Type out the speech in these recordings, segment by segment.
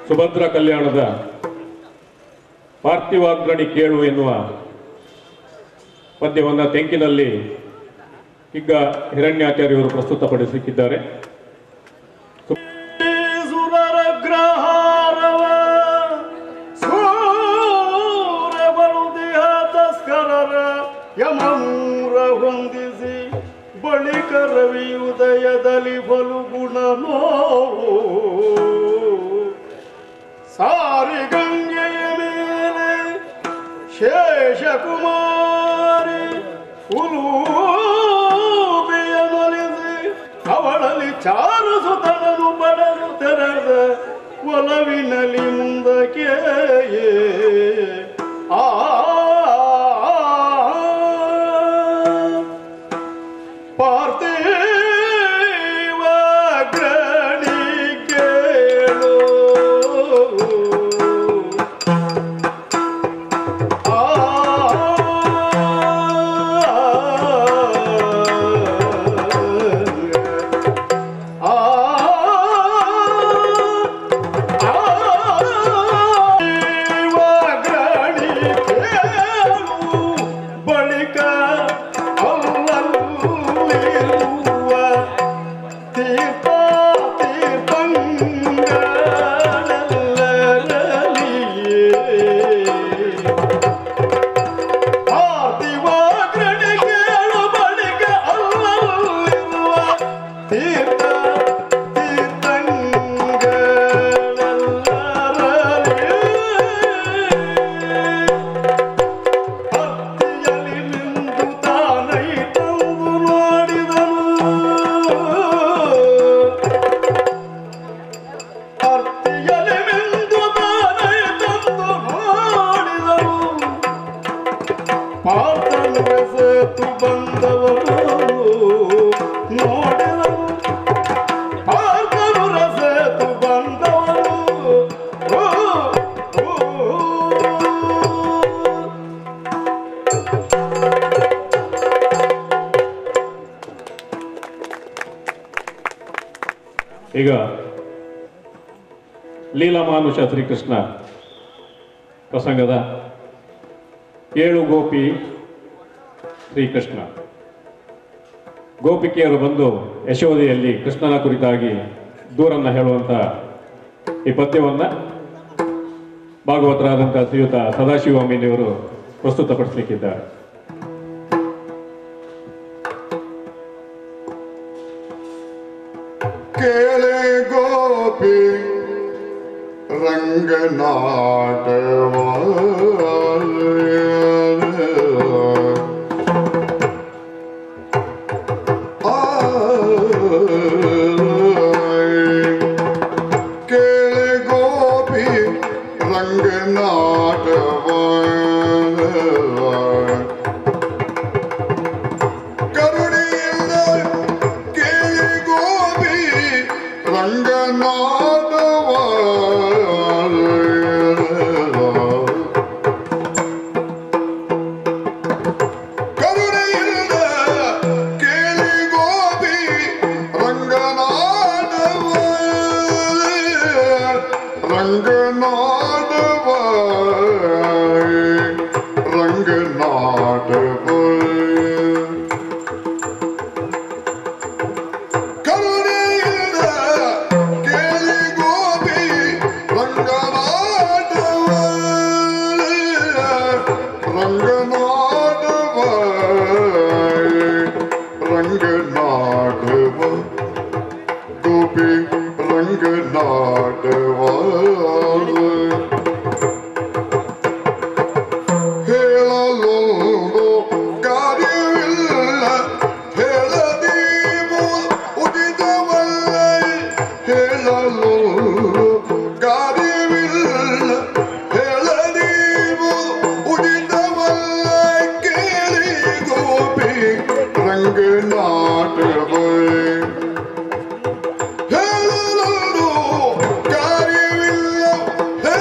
ಸುಭದ್ರ ಕಲ್ಯಾಣದ ಪಾರ್ಥಿವಾಗ್ರಣಿ ಕೇಳು ಎನ್ನುವ ಪದ್ಯವನ್ನು ತೆಂಕಿನಲ್ಲಿ ಹಿಗ್ಗ ಹಿರಣ್ಯಾಚಾರ್ಯವರು ಪ್ರಸ್ತುತಪಡಿಸಲಿಕ್ಕಿದ್ದಾರೆ ಸುರರ ಗ್ರಹಾರವ ಸೂರ್ಯ ಬರುದಿಹ ತಸ್ಕರರ ಯಮಮೂರ ಹೊಂದಿಸಿ ಬಳಿಕ ರವಿ ಉದಯದಲ್ಲಿ ಬಲು ಗುಣನೋ ಸಾರಿ ಗಂಗೆಯ ಮೇಲೆ ಶೇಷಕುಮಾರಿ ಉಲೂಬಿಯ ಮಲಿಸಿ ಅವಳಲ್ಲಿ ಚಾರು ಸುತನನು ಪಡೆದು ತೆರೆದ ಒಲವಿನಲ್ಲಿ ಮುಂದಕ್ಕೆ ಆ ಪಾರ್ಥಿವ ಗ್ರಣಿ ಕೇಳು ಬಳಿಕ ಅಲ್ಲಲ್ಲಿರುವ ತೀರ್ಥ ತೀರ್ಥಂಗರಲ್ಲಿಯೇ ಪಾರ್ಥಿವಾಗ್ರಣಿಗೇಳು ಬಳಿಕ ಅಲ್ಲಲ್ಲಿರುವ ತೀರ್ಥ ತೀರ್ಥಂಗಳೆಲ್ಲರಲ್ಲಿ ಹತ್ತಿಯಲ್ಲಿ ನಿಂತು ತಾನೈ ತಂದು ನೋಡಿದನು ಹತ್ತಿಯಲ್ಲಿ ನಿಂತು ತಾನೈ ತಂದು ನೋಡಿದನು ಪಾರ್ಥನ ಸೇತು ಬಂದವರು ನೋಡಿದರು ಪಾರ್ಥನ ಸೇತು ಬಂದವರು ಓ, ಓ, ಈಗ ಲೀಲಾಮಾನುಷ ಶ್ರೀಕೃಷ್ಣ ಪ್ರಸಂಗದ ಏಳು ಗೋಪಿ ಶ್ರೀಕೃಷ್ಣ ಗೋಪಿಕೆಯರು ಬಂದು ಯಶೋದೆಯಲ್ಲಿ ಕೃಷ್ಣನ ಕುರಿತಾಗಿ ದೂರನ್ನ ಹೇಳುವಂತ ಈ ಪದ್ಯವನ್ನ ಭಾಗವತರಾದಂಥ ಶ್ರೀಯುತ ಸದಾಶಿವಮೀನಿಯವರು ಪ್ರಸ್ತುತಪಡಿಸಲಿಕ್ಕಿದ್ದಾರೆ ಕೇಳೆ ಗೋಪಿ ರಂಗನಾಟವ ಕೇಳೆ ಗೋಪಿ ರಂಗನಾಟವ ಕರುಣೆಯಿಂದ ಕೇಳಿ ಗೋಪಿ ರಂಗನಾಥವ ಕರುಣೆಯಿಂದ ಕೇಳಿ ಗೋಪಿ ರಂಗನಾಥವ ರಂಗನಾಥವ ರಂಗನಾಥವ ಕರುಣೆಯಿಂದ ಕೇಳಿ ಗೋಪಿ ರಂಗನಾಟವ ರಂಗನಾಟವ ರಂಗನಾಟವ ಗೋಪಿ ರಂಗನಾಟವ ಹೇಳಲೊಂದು ಕಾರ್ಯವಿಲ್ಲ ಹೇಳದೀವು ಉದಿತವಲ್ಲ ಹೇಳಲೊಂದು ಕಾರ್ಯವಿಲ್ಲ ಹೇಳದೀವು ಉದಿತವಲ್ಲ ಕೇಳಿ ಗೋಪಿ ರಂಗನಾಟವ ಹೇಳಲೊಂದು ಕಾರ್ಯವಿಲ್ಲ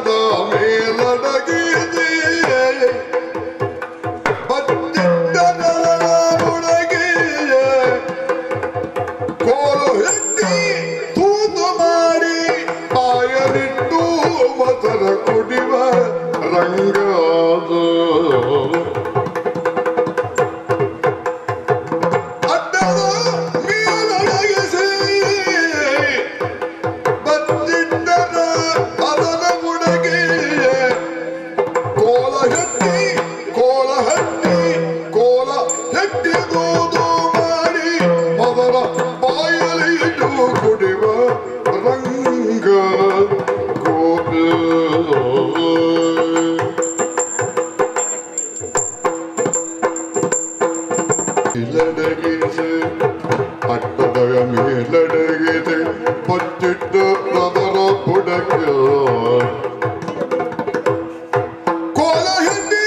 ಅಡ್ಡದ ಮೇಲಡಗಿದೆ ಬಚ್ಚಿಟ್ಟದ ಬುಡಗಿಯೇ ಕೋಲು ಎತ್ತಿ ತೂತು ಮಾಡಿ ಬಾಯಲಿಟ್ಟು ಮಸರ ಕುಡಿವ ರಂಗಾದ ಅಡ್ಡದ ಮೇಲೊಳಗಿಸಿ ಬಚ್ಚಿಟ್ಟದ ಅದನ ಬುಡಗಿಯೇ ಕೋಲ ಹೆಟ್ಟಿ ಕೋಲ ಹೆಟ್ಟಿ ಕೋಲ ಹೆಟ್ಟಿದುದು ಮಾಡಿ ಮೊದಲ ಬಾಯಲಿಟ್ಟು ಕುಡಿವ ರಂಗ ಗೋಪಿ ಇಲ್ಲಡಗಿಸಿ ಅಟ್ಟದಯ ಮೇಲಡಗಿದೆ ಬಚ್ಚಿಟ್ಟ ಪ್ರದರ ಬುಡಕ್ಕೆ ಕೋಲ ಹಿಂಡಿ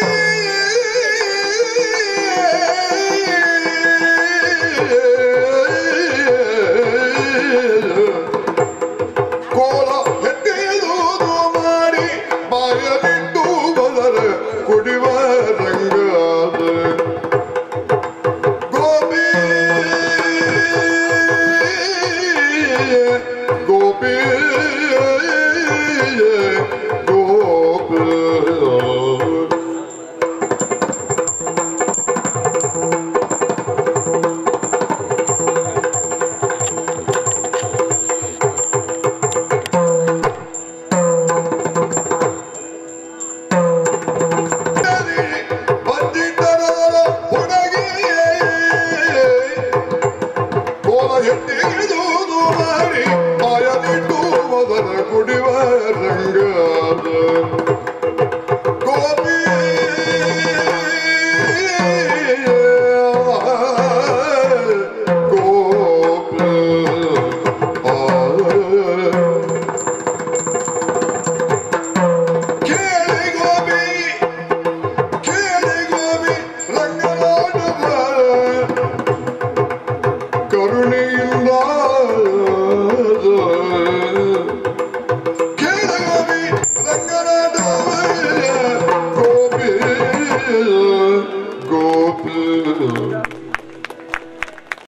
ಕೋಲ ಹೆಟ್ಟಿದುದು ಮಾಡಿ ಬಾಯಲಿಟ್ಟು ಬದರ ಕುಡಿವ ರಂಗಾದ ಗೋಪಿ ಗೋಪಿ ಗೋಪಿ ಬಂದಿದ್ದರದರ ಹುಡುಗಿಯೇ ಕೋಲ ಹೆಟ್ಟಿಗಿದುದು ಮಾಡಿ ಮಾಯದಿಟ್ಟು ಮೊದಲ ಕುಡಿವ ರಂಗಾದ